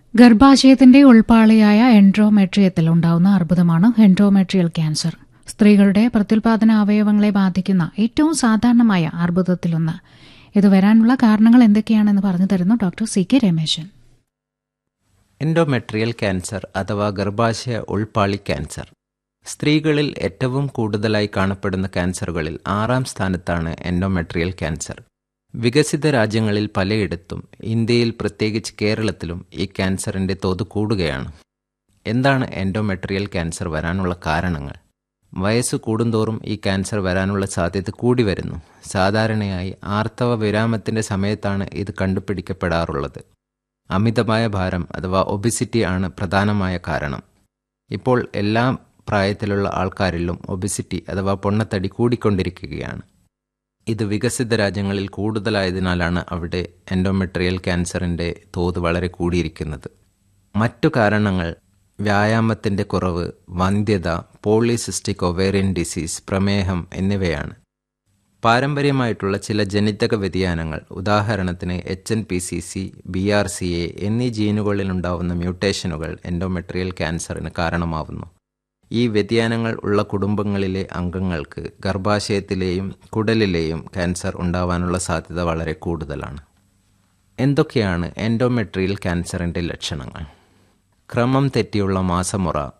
ഗർഭാശയത്തിന്റെ ഉൾപ്പാളിയായ എൻഡ്രോമെട്രിയത്തിൽ ഉണ്ടാവുന്ന അർബുദമാണ് എൻഡ്രോമെട്രിയൽ ക്യാൻസർ സ്ത്രീകളുടെ പ്രത്യുൽപാദന അവയവങ്ങളെ ബാധിക്കുന്ന ഏറ്റവും സാധാരണമായ അർബുദത്തിലൊന്ന് ഇത് വരാനുള്ള കാരണങ്ങൾ എന്തൊക്കെയാണെന്ന് പറഞ്ഞു തരുന്നു doctor C K Rameshan endometrial cancer അഥവാ ഗർഭാശയ ഉൾപ്പാളി ക്യാൻസർ സ്ത്രീകളിൽ ഏറ്റവും കൂടുതലായി കാണപ്പെടുന്ന ക്യാൻസറുകളിൽ ആറാം സ്ഥാനത്താണ് എൻഡോമെട്രിയൽ ക്യാൻസർ വികസിത രാജ്യങ്ങളിൽ പലയിടത്തും ഇന്ത്യയിൽ പ്രത്യേകിച്ച് കേരളത്തിലും ഈ ക്യാൻസറിൻ്റെ തോത് കൂടുകയാണ് എന്താണ് എൻഡോമെട്രിയൽ ക്യാൻസർ വരാനുള്ള കാരണങ്ങൾ വയസ്സ് കൂടുന്തോറും ഈ ക്യാൻസർ വരാനുള്ള സാധ്യത കൂടി വരുന്നു സാധാരണയായി ആർത്തവ വിരാമത്തിൻ്റെ സമയത്താണ് ഇത് കണ്ടുപിടിക്കപ്പെടാറുള്ളത് അമിതമായ ഭാരം അഥവാ ഒബിസിറ്റി ആണ് പ്രധാനമായ കാരണം ഇപ്പോൾ എല്ലാ പ്രായത്തിലുള്ള ആൾക്കാരിലും ഒബിസിറ്റി അഥവാ പൊണ്ണത്തടി കൂടിക്കൊണ്ടിരിക്കുകയാണ് ഇത് വികസിത രാജ്യങ്ങളിൽ കൂടുതലായതിനാലാണ് അവിടെ എൻഡോമെട്രിയൽ ക്യാൻസറിൻ്റെ തോത് വളരെ കൂടിയിരിക്കുന്നത് മറ്റു കാരണങ്ങൾ വ്യായാമത്തിൻ്റെ കുറവ് വന്ധ്യത പോളിസിസ്റ്റിക് ഒവേറിയൻ ഡിസീസ് പ്രമേഹം എന്നിവയാണ് പാരമ്പര്യമായിട്ടുള്ള ചില ജനിതക വ്യതിയാനങ്ങൾ ഉദാഹരണത്തിന് H N P C C B R C A എന്നീ ജീനുകളിലുണ്ടാവുന്ന മ്യൂട്ടേഷനുകൾ എൻഡോമെട്രിയൽ ക്യാൻസറിന് കാരണമാവുന്നു ഈ വ്യതിയാനങ്ങൾ ഉള്ള കുടുംബങ്ങളിലെ അംഗങ്ങൾക്ക് ഗർഭാശയത്തിലെയും കുടലിലെയും ക്യാൻസർ ഉണ്ടാവാനുള്ള സാധ്യത വളരെ കൂടുതലാണ് എന്തൊക്കെയാണ് എൻഡോമെട്രിയൽ ക്യാൻസറിൻ്റെ ലക്ഷണങ്ങൾ ക്രമം തെറ്റിയുള്ള മാസമുറ